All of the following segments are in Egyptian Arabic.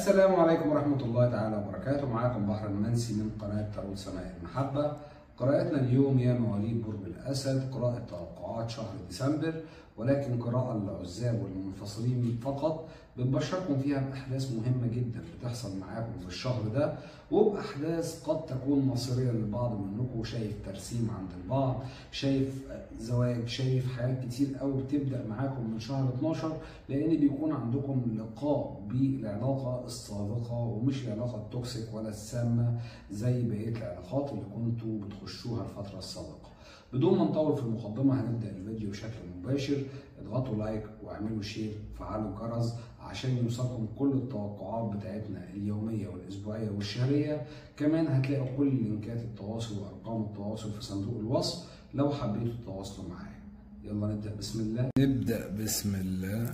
السلام عليكم ورحمة الله تعالى وبركاته معاكم بحر المنسي من قناة تروت سماء المحبة قراءتنا اليوم يا مواليد برج الأسد قراءة توقعات شهر ديسمبر ولكن قراءة للعزاب والمنفصلين فقط بنبشركم فيها بأحداث مهمة جدا بتحصل معاكم في الشهر ده وبأحداث قد تكون مصيرية للبعض منكم شايف ترسيم عند البعض شايف زواج شايف حاجات كتير قوي بتبدأ معاكم من شهر 12 لأن بيكون عندكم لقاء بالعلاقة السابقة ومش العلاقة التوكسيك ولا السامة زي بقية العلاقات اللي كنتوا بتخشوها الفترة السابقة بدون ما نطول في المقدمة هنبدأ الفيديو بشكل مباشر اضغطوا لايك واعملوا شير وفعلوا الجرس عشان يوصلكم كل التوقعات بتاعتنا اليومية والأسبوعية والشهرية كمان هتلاقوا كل لينكات التواصل وأرقام التواصل في صندوق الوصف لو حبيتوا تتواصلوا معايا يلا نبدأ بسم الله نبدأ بسم الله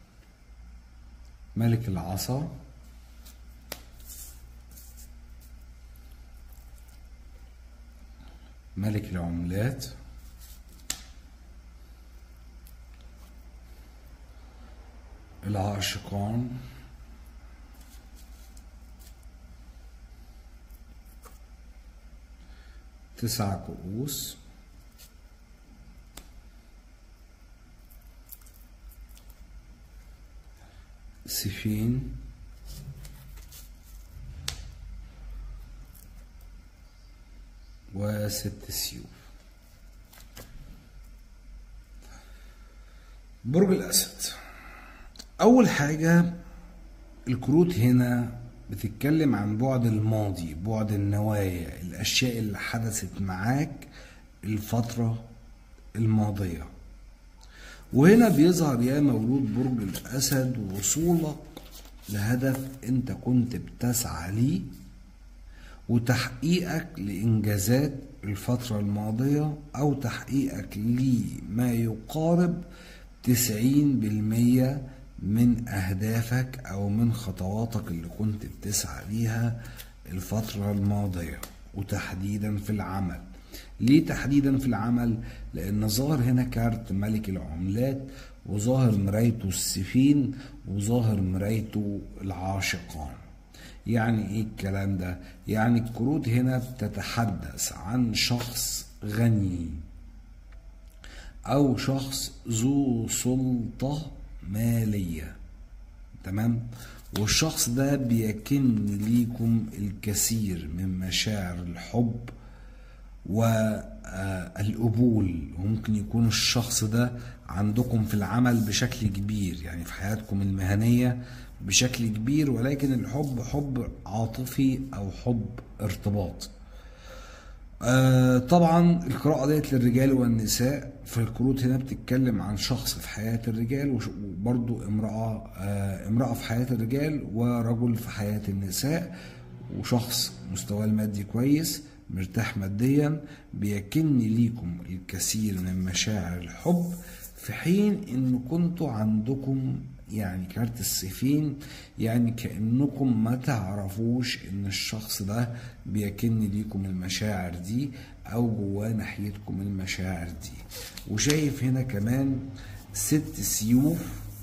ملك العصا ملك العملات العاشقان تسع كؤوس سفين وست سيوف برج الأسد أول حاجة الكروت هنا بتتكلم عن بعد الماضي بعد النوايا الأشياء اللي حدثت معاك الفترة الماضية وهنا بيظهر يا مولود برج الأسد وصولك لهدف أنت كنت بتسعى ليه وتحقيقك لإنجازات الفترة الماضية أو تحقيقك لما يقارب تسعين بالمية من أهدافك أو من خطواتك اللي كنت بتسعى ليها الفترة الماضية وتحديدا في العمل ليه تحديدا في العمل لان ظاهر هنا كارت ملك العملات وظاهر مرايته السفين وظاهر مرايته العاشقان يعني ايه الكلام ده يعني الكروت هنا بتتحدث عن شخص غني او شخص ذو سلطة مالية تمام والشخص ده بيكن ليكم الكثير من مشاعر الحب والقبول وممكن يكون الشخص ده عندكم في العمل بشكل كبير يعني في حياتكم المهنية بشكل كبير ولكن الحب حب عاطفي أو حب ارتباط آه طبعا القراءة ديت للرجال والنساء في الكروت هنا بتتكلم عن شخص في حياة الرجال وبرضو امرأة آه امرأة في حياة الرجال ورجل في حياة النساء وشخص مستواه المادي كويس مرتاح ماديا بيكن ليكم الكثير من مشاعر الحب في حين ان كنتوا عندكم يعني كارت السفين يعني كانكم ما تعرفوش ان الشخص ده بيكن ليكم المشاعر دي او جواه ناحيتكم المشاعر دي وشايف هنا كمان ست سيوف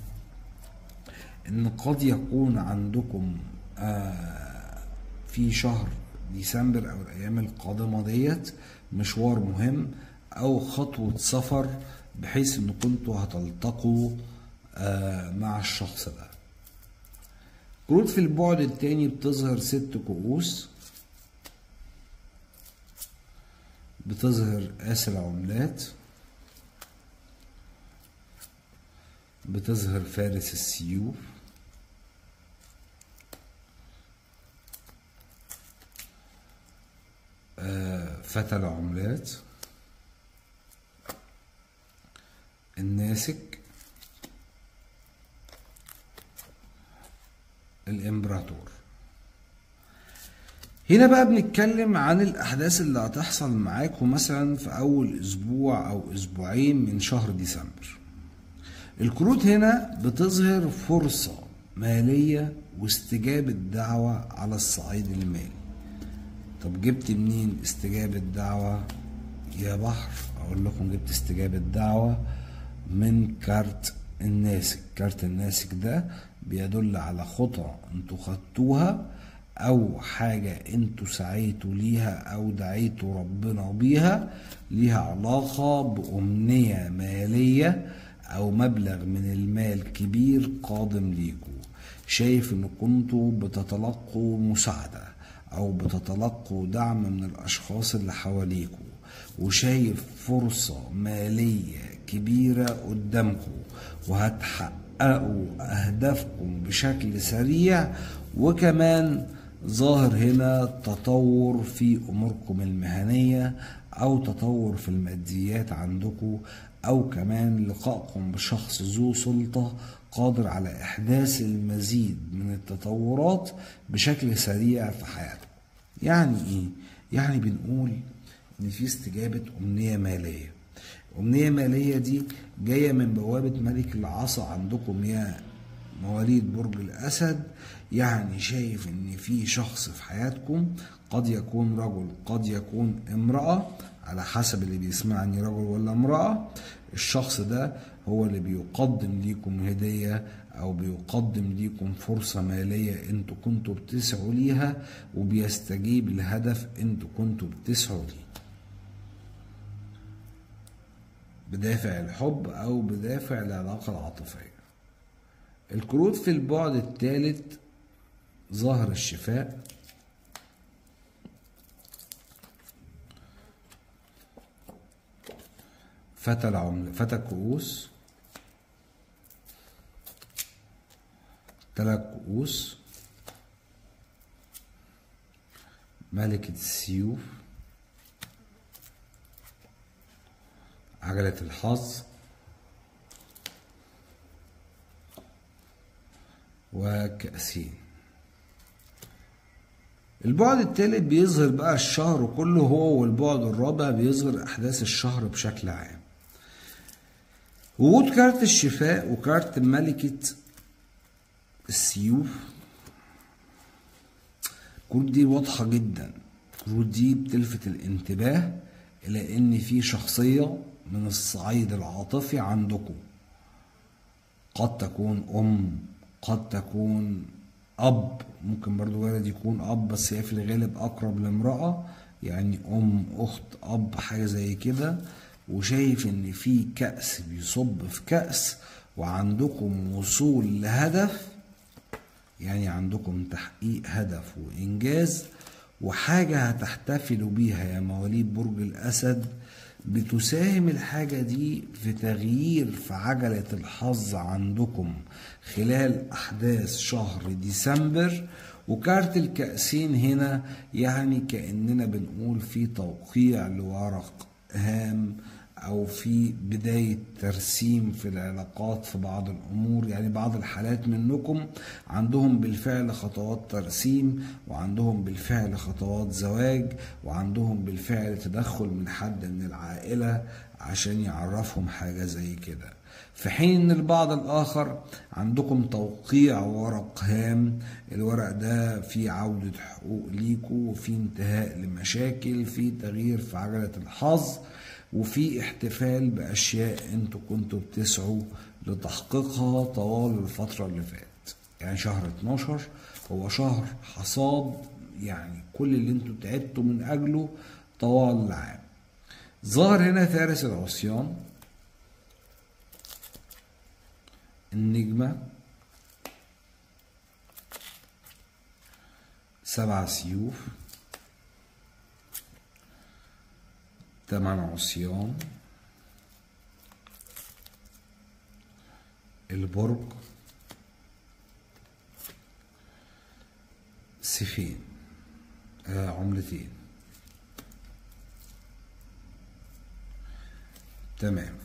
ان قد يكون عندكم آه في شهر ديسمبر او الايام القادمه ديت مشوار مهم او خطوه سفر بحيث ان كنتوا هتلتقوا آه مع الشخص ده كروت في البعد التاني بتظهر ست كؤوس بتظهر قاس العملات بتظهر فارس السيوف فتى العملات الناسك الامبراطور هنا بقى بنتكلم عن الاحداث اللي هتحصل معاكم مثلا في اول اسبوع او اسبوعين من شهر ديسمبر الكروت هنا بتظهر فرصة مالية واستجابة دعوة على الصعيد المالي طب جبت منين استجابة دعوة يا بحر اقول لكم جبت استجابة دعوة من كارت الناسك كارت الناسك ده بيدل على خطى انتوا خدتوها او حاجة انتوا سعيتوا ليها او دعيتوا ربنا بيها ليها علاقة بأمنية مالية او مبلغ من المال كبير قادم ليكوا شايف ان كنتوا بتتلقوا مساعدة او بتتلقوا دعم من الاشخاص اللي حواليكوا وشايف فرصة مالية كبيرة قدامكم وهتحققوا أهدافكم بشكل سريع وكمان ظاهر هنا تطور في أموركم المهنية أو تطور في الماديات عندكم أو كمان لقائكم بشخص ذو سلطة قادر على إحداث المزيد من التطورات بشكل سريع في حياتكم يعني إيه؟ يعني بنقول ان في استجابه امنيه ماليه امنيه ماليه دي جايه من بوابه ملك العصا عندكم يا مواليد برج الاسد يعني شايف ان في شخص في حياتكم قد يكون رجل قد يكون امراه على حسب اللي بيسمعني رجل ولا امراه الشخص ده هو اللي بيقدم ليكم هديه او بيقدم ليكم فرصه ماليه انتوا كنتوا بتسعوا ليها وبيستجيب لهدف انتوا كنتوا بتسعوا ليه بدافع الحب او بدافع العلاقه العاطفيه الكروت في البعد الثالث ظهر الشفاء فتى العمل فتى الكؤوس تلات كؤوس ملكة السيوف عجلة الحظ وكأسين البعد الثالث بيظهر بقى الشهر كله هو والبعد الرابع بيظهر أحداث الشهر بشكل عام وجود كارت الشفاء وكارت ملكة السيوف الكروت دي واضحة جدا الكروت دي بتلفت الانتباه إلى إن في شخصية من الصعيد العاطفي عندكم قد تكون أم قد تكون أب ممكن برضو وارد يكون أب بس هي في الغالب أقرب لامرأة يعني أم أخت أب حاجة زي كده وشايف إن في كأس بيصب في كأس وعندكم وصول لهدف يعني عندكم تحقيق هدف وإنجاز وحاجة هتحتفلوا بيها يا مواليد برج الأسد بتساهم الحاجة دي في تغيير في عجلة الحظ عندكم خلال أحداث شهر ديسمبر وكارت الكأسين هنا يعني كأننا بنقول في توقيع لورق هام او في بدايه ترسيم في العلاقات في بعض الامور يعني بعض الحالات منكم عندهم بالفعل خطوات ترسيم وعندهم بالفعل خطوات زواج وعندهم بالفعل تدخل من حد من العائله عشان يعرفهم حاجه زي كده في حين ان البعض الاخر عندكم توقيع ورق هام الورق ده فيه عودة حقوق ليكوا وفي انتهاء لمشاكل في تغيير في عجلة الحظ وفي احتفال بأشياء انتوا كنتوا بتسعوا لتحقيقها طوال الفترة اللي فاتت يعني شهر 12 هو شهر حصاد يعني كل اللي انتوا تعبتوا من أجله طوال العام ظهر هنا فارس العصيان النجمة سبع سيوف تمن عصيان البرج سيفين آه عملتين تمام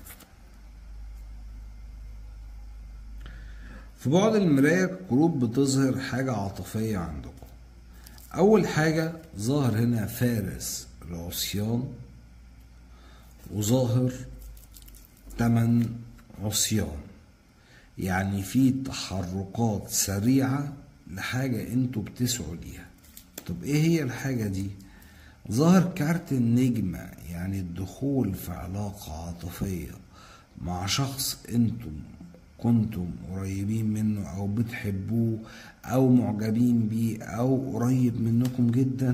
في بعد المراية الكروب بتظهر حاجة عاطفية عندكم أول حاجة ظاهر هنا فارس العصيان وظاهر تمن عصيان يعني في تحركات سريعة لحاجة انتوا بتسعوا ليها طب ايه هي الحاجة دي ظاهر كارت النجمة يعني الدخول في علاقة عاطفية مع شخص انتم كنتم قريبين منه او بتحبوه او معجبين بيه او قريب منكم جدا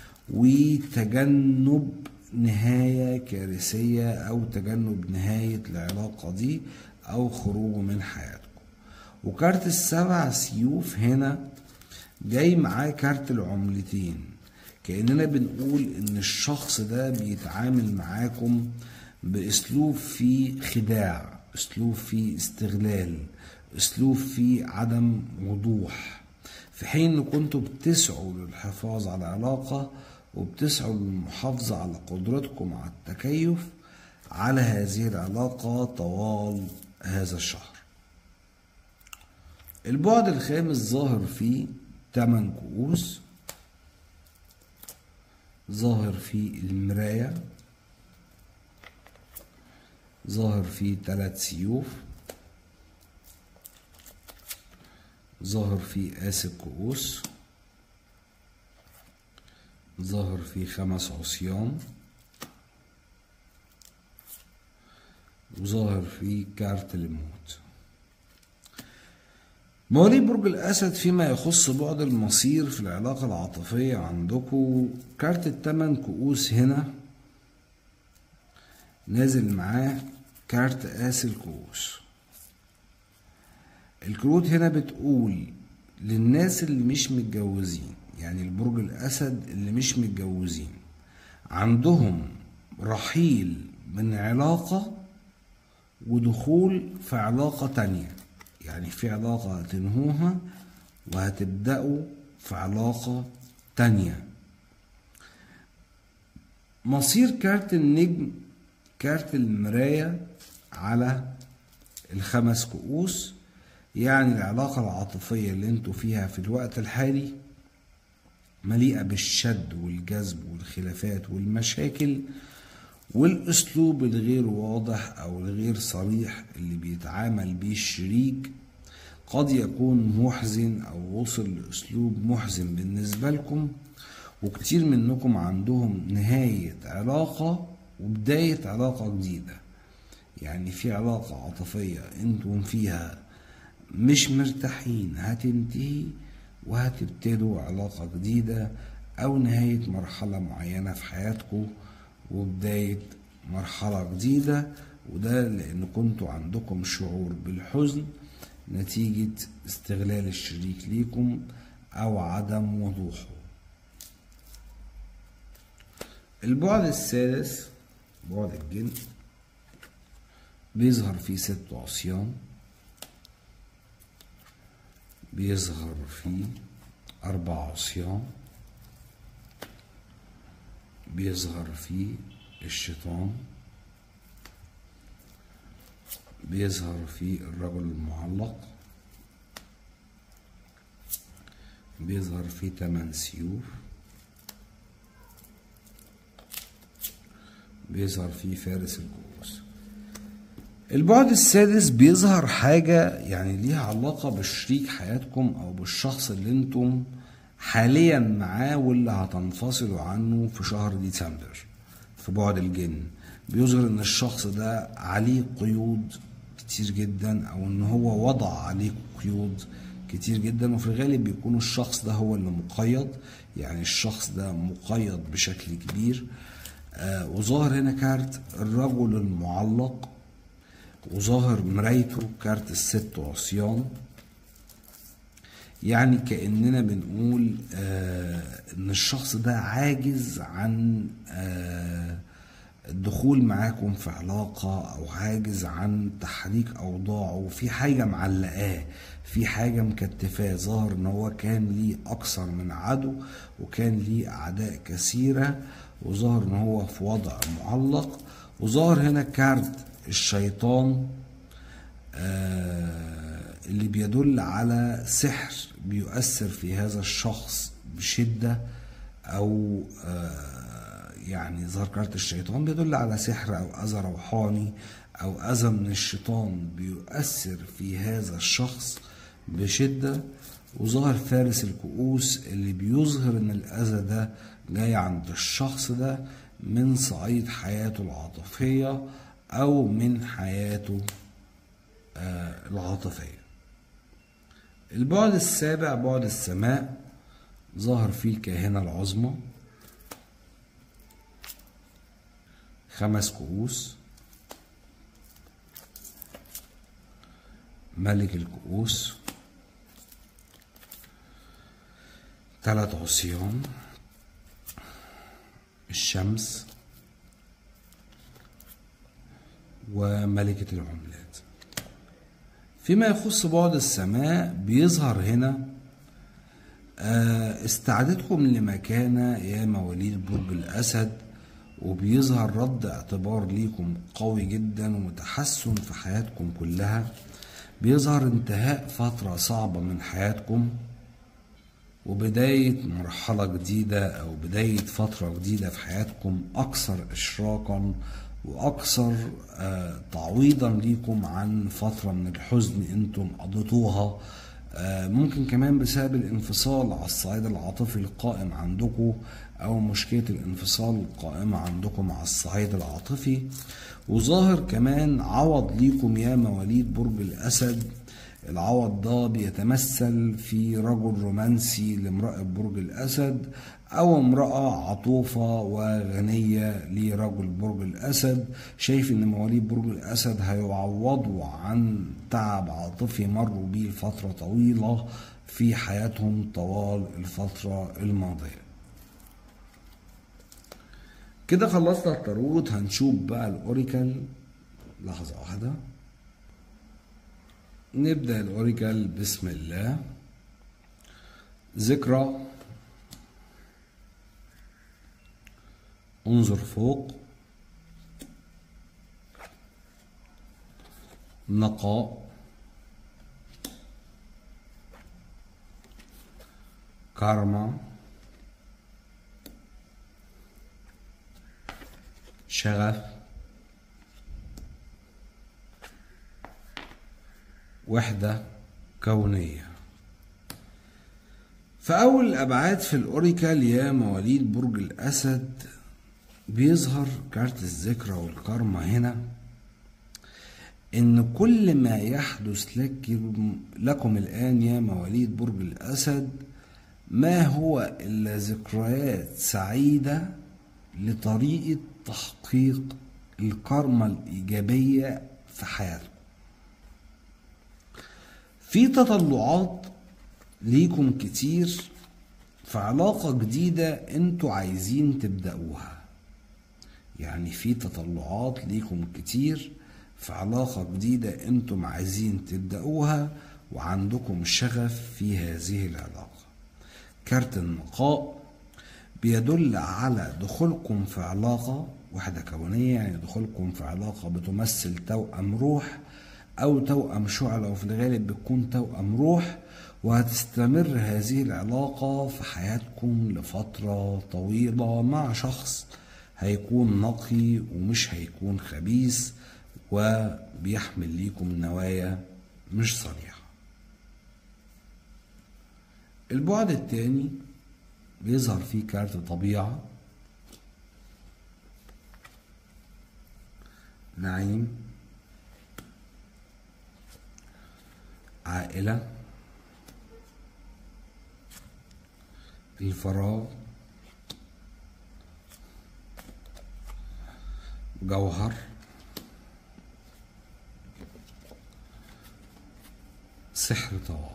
وتجنب نهاية كارثية او تجنب نهاية العلاقة دي او خروجه من حياتكم وكارت السبع سيوف هنا جاي معاه كارت العملتين كأننا بنقول إن الشخص ده بيتعامل معاكم بأسلوب فيه خداع أسلوب فيه استغلال أسلوب فيه عدم وضوح في حين إن كنتوا بتسعوا للحفاظ على العلاقة وبتسعوا للمحافظة على قدرتكم على التكيف على هذه العلاقة طوال هذا الشهر البعد الخامس ظاهر فيه تمن كؤوس ظاهر في المراية ظاهر في ثلاث سيوف ظاهر في آس الكؤوس ظاهر في خمس عصيان وظاهر في كارت الموت مواليد برج الأسد فيما يخص بعد المصير في العلاقة العاطفية عندكم كارت التمن كؤوس هنا نازل معاه كارت قاس الكؤوس الكروت هنا بتقول للناس اللي مش متجوزين يعني البرج الأسد اللي مش متجوزين عندهم رحيل من علاقة ودخول في علاقة تانية يعني في علاقة هتنهوها وهتبدأوا في علاقة تانية مصير كارت النجم كارت المراية على الخمس كؤوس يعني العلاقة العاطفية اللي انتوا فيها في الوقت الحالي مليئة بالشد والجذب والخلافات والمشاكل والاسلوب الغير واضح او الغير صريح اللي بيتعامل بيه الشريك قد يكون محزن او وصل لاسلوب محزن بالنسبه لكم وكتير منكم عندهم نهايه علاقه وبدايه علاقه جديده يعني في علاقه عاطفيه انتم فيها مش مرتاحين هتنتهي وهتبتدوا علاقه جديده او نهايه مرحله معينه في حياتكم وبداية مرحلة جديدة وده لأن كنتوا عندكم شعور بالحزن نتيجة استغلال الشريك ليكم أو عدم وضوحه البعد السادس بعد الجن بيظهر فيه ست عصيان بيظهر فيه أربع عصيان بيظهر فيه الشيطان بيظهر فيه الرجل المعلق بيظهر فيه تمن سيوف بيظهر فيه فارس الكؤوس البعد السادس بيظهر حاجة يعني ليها علاقة بشريك حياتكم أو بالشخص اللي انتم حاليا معاه واللي هتنفصلوا عنه في شهر ديسمبر في بعد الجن بيظهر ان الشخص ده عليه قيود كتير جدا او ان هو وضع عليه قيود كتير جدا وفي الغالب بيكون الشخص ده هو اللي مقيد يعني الشخص ده مقيد بشكل كبير آه وظاهر هنا كارت الرجل المعلق وظاهر مرايته كارت الست عصيان يعني كأننا بنقول آه ان الشخص ده عاجز عن آه الدخول معاكم في علاقة او عاجز عن تحريك اوضاعه في حاجة معلقاه في حاجة مكتفاه ظاهر ان هو كان ليه اكثر من عدو وكان ليه اعداء كثيرة وظاهر ان هو في وضع معلق وظاهر هنا كارت الشيطان آه اللي بيدل على سحر بيؤثر في هذا الشخص بشدة أو يعني ظهر كارت الشيطان بيدل على سحر أو أذى روحاني أو أذى من الشيطان بيؤثر في هذا الشخص بشدة وظهر فارس الكؤوس اللي بيظهر إن الأذى ده جاي عند الشخص ده من صعيد حياته العاطفية أو من حياته آه، العاطفية البعد السابع بعد السماء ظهر فيه الكاهنة العظمى خمس كؤوس ملك الكؤوس ثلاث عصيان الشمس وملكة العملات فيما يخص بعد السماء بيظهر هنا آه، استعدادكم لمكانة يا مواليد برج الأسد وبيظهر رد اعتبار ليكم قوي جدا وتحسن في حياتكم كلها بيظهر انتهاء فترة صعبة من حياتكم وبداية مرحلة جديدة أو بداية فترة جديدة في حياتكم أكثر إشراقا وأكثر آه، تعويضا ليكم عن فترة من الحزن أنتم قضيتوها آه، ممكن كمان بسبب الانفصال على الصعيد العاطفي القائم عندكم أو مشكلة الانفصال القائمة عندكم على الصعيد العاطفي وظاهر كمان عوض ليكم يا مواليد برج الأسد العوض ده بيتمثل في رجل رومانسي لامرأة برج الأسد أو امرأة عطوفة وغنية لرجل برج الأسد شايف إن مواليد برج الأسد هيعوضوا عن تعب عاطفي مروا بيه لفترة طويلة في حياتهم طوال الفترة الماضية كده خلصنا التاروت هنشوف بقى الأوريكل لحظة واحدة نبدأ الأوريكل بسم الله ذكرى انظر فوق نقاء كارما شغف وحدة كونية فأول الأبعاد في الأوريكل يا مواليد برج الأسد بيظهر كارت الذكرى والكارما هنا إن كل ما يحدث لك لكم الآن يا مواليد برج الأسد ما هو إلا ذكريات سعيدة لطريقة تحقيق الكارما الإيجابية في حياتكم في تطلعات ليكم كتير في علاقة جديدة انتوا عايزين تبدأوها يعني في تطلعات ليكم كتير في علاقة جديدة انتم عايزين تبدأوها وعندكم شغف في هذه العلاقة كارت النقاء بيدل على دخولكم في علاقة وحدة كونية يعني دخولكم في علاقة بتمثل توأم روح أو توأم شعلة وفي الغالب بتكون توأم روح وهتستمر هذه العلاقة في حياتكم لفترة طويلة مع شخص هيكون نقي ومش هيكون خبيث وبيحمل ليكم نوايا مش صريحة البعد التاني بيظهر فيه كارت طبيعة نعيم عائلة الفراغ جوهر سحر توافق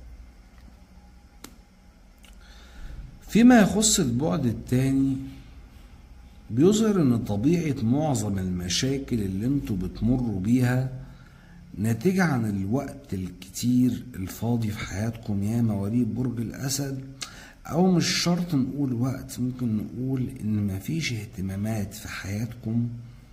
فيما يخص البعد التاني بيظهر ان طبيعة معظم المشاكل اللي انتوا بتمروا بيها ناتجة عن الوقت الكتير الفاضي في حياتكم يا مواليد برج الأسد أو مش شرط نقول وقت ممكن نقول إن مفيش اهتمامات في حياتكم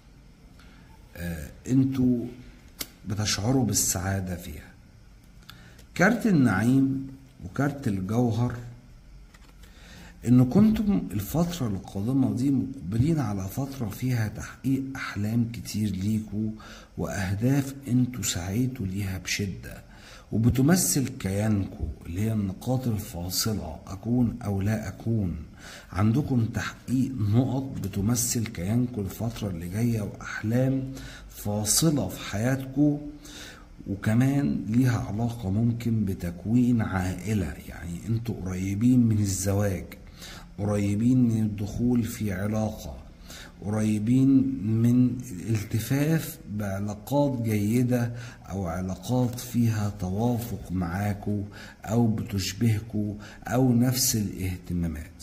آه انتوا بتشعروا بالسعادة فيها كارت النعيم وكارت الجوهر ان كنتم الفترة القادمة دي مقبلين على فترة فيها تحقيق احلام كتير ليكوا واهداف انتوا سعيتوا ليها بشدة وبتمثل كيانكو اللي هي النقاط الفاصلة أكون أو لا أكون عندكم تحقيق نقط بتمثل كيانكو الفترة اللي جاية وأحلام فاصلة في حياتكو وكمان ليها علاقة ممكن بتكوين عائلة يعني انتوا قريبين من الزواج قريبين من الدخول في علاقة قريبين من الالتفاف بعلاقات جيدة أو علاقات فيها توافق معاكوا أو بتشبهكوا أو نفس الاهتمامات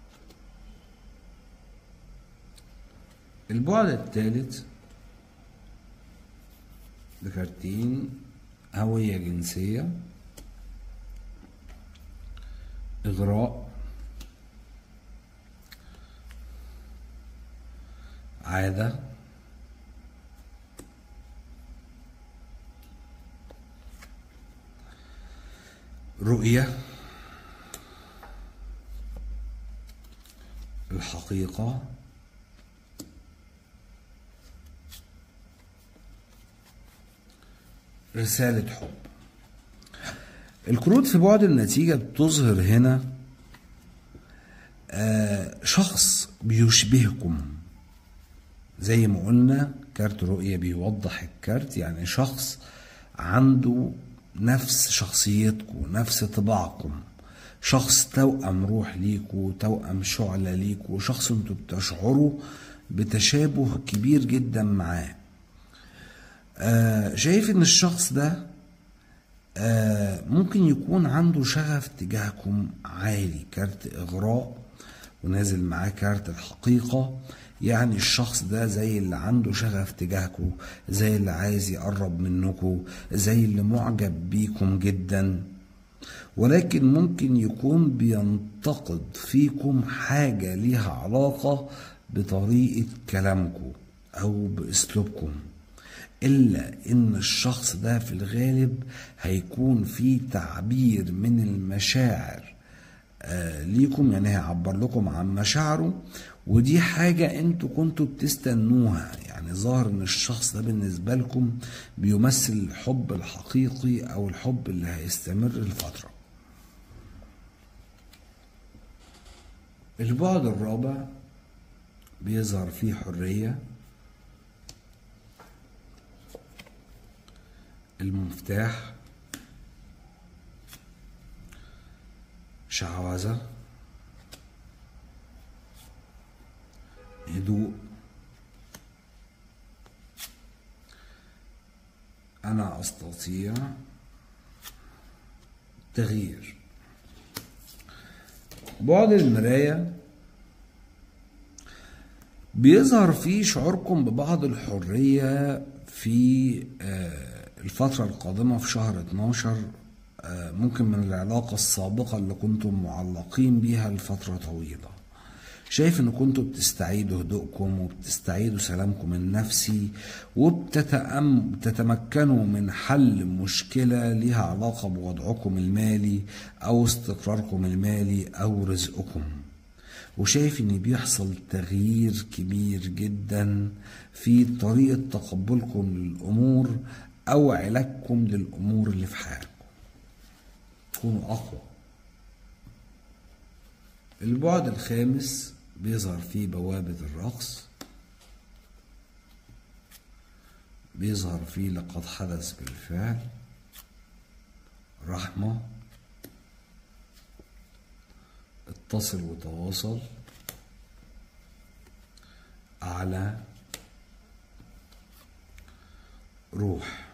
البعد الثالث بكارتين هوية جنسية إغراء عادة رؤية الحقيقة رسالة حب الكروت في بعد النتيجة بتظهر هنا آه شخص بيشبهكم زي ما قلنا كارت رؤية بيوضح الكارت يعني شخص عنده نفس شخصيتكم نفس طباعكم شخص توأم روح ليكوا توأم شعلة ليكوا شخص انتوا بتشعروا بتشابه كبير جدا معاه آه شايف ان الشخص ده آه ممكن يكون عنده شغف تجاهكم عالي كارت اغراء ونازل معاه كارت الحقيقة يعني الشخص ده زي اللي عنده شغف تجاهكم زي اللي عايز يقرب منكم زي اللي معجب بيكم جدا ولكن ممكن يكون بينتقد فيكم حاجة ليها علاقة بطريقة كلامكم أو بأسلوبكم إلا إن الشخص ده في الغالب هيكون في تعبير من المشاعر آه ليكم يعني هيعبر لكم عن مشاعره ودي حاجة انتوا كنتوا بتستنوها يعني ظاهر ان الشخص ده بالنسبة لكم بيمثل الحب الحقيقي او الحب اللي هيستمر لفترة البعد الرابع بيظهر فيه حرية المفتاح شعوذة هدوء أنا أستطيع تغيير بعد المراية بيظهر فيه شعوركم ببعض الحرية في الفترة القادمة في شهر 12 ممكن من العلاقة السابقة اللي كنتم معلقين بيها لفترة طويلة شايف ان كنتوا بتستعيدوا هدوءكم وبتستعيدوا سلامكم النفسي وبتتمكنوا من حل مشكلة ليها علاقة بوضعكم المالي او استقراركم المالي او رزقكم وشايف ان بيحصل تغيير كبير جدا في طريقة تقبلكم للامور او علاجكم للامور اللي في حياتكم تكونوا اقوى البعد الخامس بيظهر فيه بوابة الرقص بيظهر فيه لقد حدث بالفعل رحمة اتصل وتواصل أعلى روح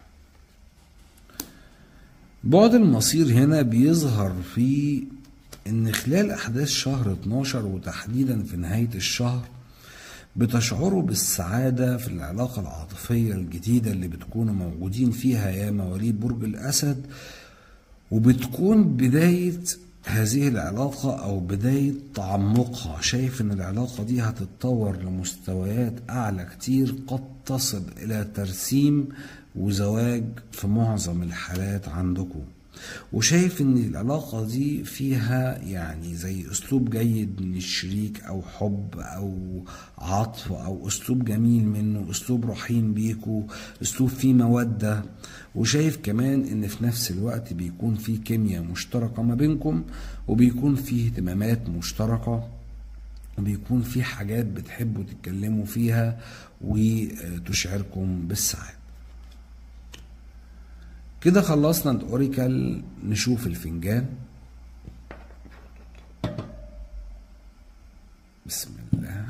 بعد المصير هنا بيظهر في ان خلال احداث شهر 12 وتحديدا في نهاية الشهر بتشعروا بالسعادة في العلاقة العاطفية الجديدة اللي بتكونوا موجودين فيها يا مواليد برج الأسد وبتكون بداية هذه العلاقة أو بداية تعمقها شايف إن العلاقة دي هتتطور لمستويات أعلى كتير قد تصل إلى ترسيم وزواج في معظم الحالات عندكم وشايف ان العلاقة دي فيها يعني زي اسلوب جيد من الشريك او حب او عطف او اسلوب جميل منه اسلوب رحيم بيكو اسلوب فيه مودة وشايف كمان ان في نفس الوقت بيكون في كيمياء مشتركة ما بينكم وبيكون فيه اهتمامات مشتركة وبيكون في حاجات بتحبوا تتكلموا فيها وتشعركم بالسعادة كده خلصنا الاوريكل نشوف الفنجان بسم الله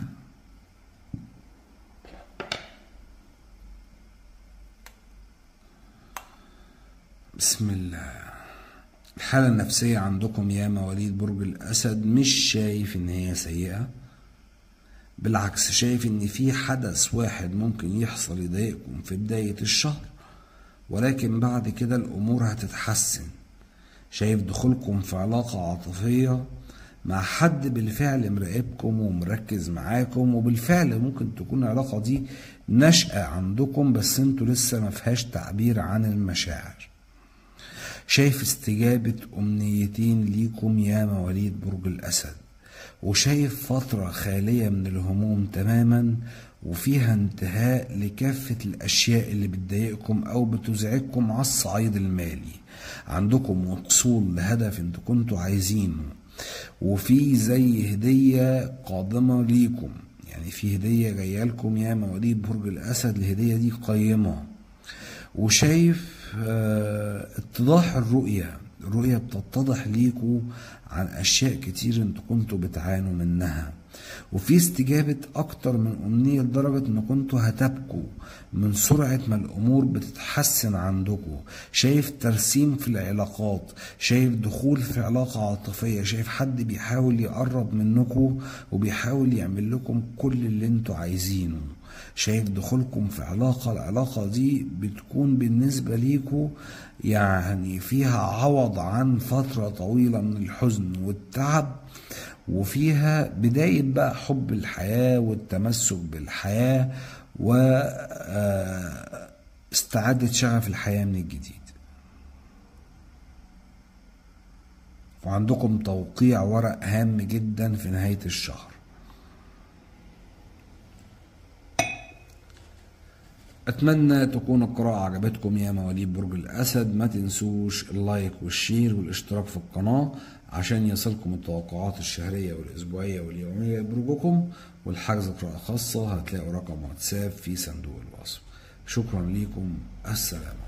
بسم الله الحالة النفسية عندكم يا مواليد برج الأسد مش شايف إن هي سيئة بالعكس شايف إن في حدث واحد ممكن يحصل يضايقكم في بداية الشهر ولكن بعد كده الأمور هتتحسن شايف دخولكم في علاقة عاطفية مع حد بالفعل مراقبكم ومركز معاكم وبالفعل ممكن تكون العلاقة دي نشأة عندكم بس انتوا لسه ما فيهاش تعبير عن المشاعر شايف استجابة أمنيتين ليكم يا مواليد برج الأسد وشايف فترة خالية من الهموم تماما وفيها انتهاء لكافة الأشياء اللي بتضايقكم أو بتزعجكم على الصعيد المالي عندكم وصول لهدف انتوا كنتوا عايزينه وفي زي هدية قادمة ليكم يعني في هدية جاية لكم يا مواليد برج الأسد الهدية دي قيمة وشايف اه اتضاح الرؤية الرؤية بتتضح ليكوا عن أشياء كتير انتوا كنتوا بتعانوا منها وفي استجابة أكتر من أمنية لدرجة إن كنتوا هتبكوا من سرعة ما الأمور بتتحسن عندكم شايف ترسيم في العلاقات شايف دخول في علاقة عاطفية شايف حد بيحاول يقرب منكم وبيحاول يعمل لكم كل اللي انتوا عايزينه شايف دخولكم في علاقة العلاقة دي بتكون بالنسبة ليكوا يعني فيها عوض عن فترة طويلة من الحزن والتعب وفيها بداية بقى حب الحياة والتمسك بالحياة واستعادة شغف الحياة من الجديد وعندكم توقيع ورق هام جدا في نهاية الشهر أتمنى تكون القراءة عجبتكم يا مواليد برج الأسد ما تنسوش اللايك والشير والاشتراك في القناة عشان يصلكم التوقعات الشهرية والأسبوعية واليومية لبرجكم والحجز قراءة خاصة هتلاقوا رقم واتساب في صندوق الوصف شكرا ليكم السلام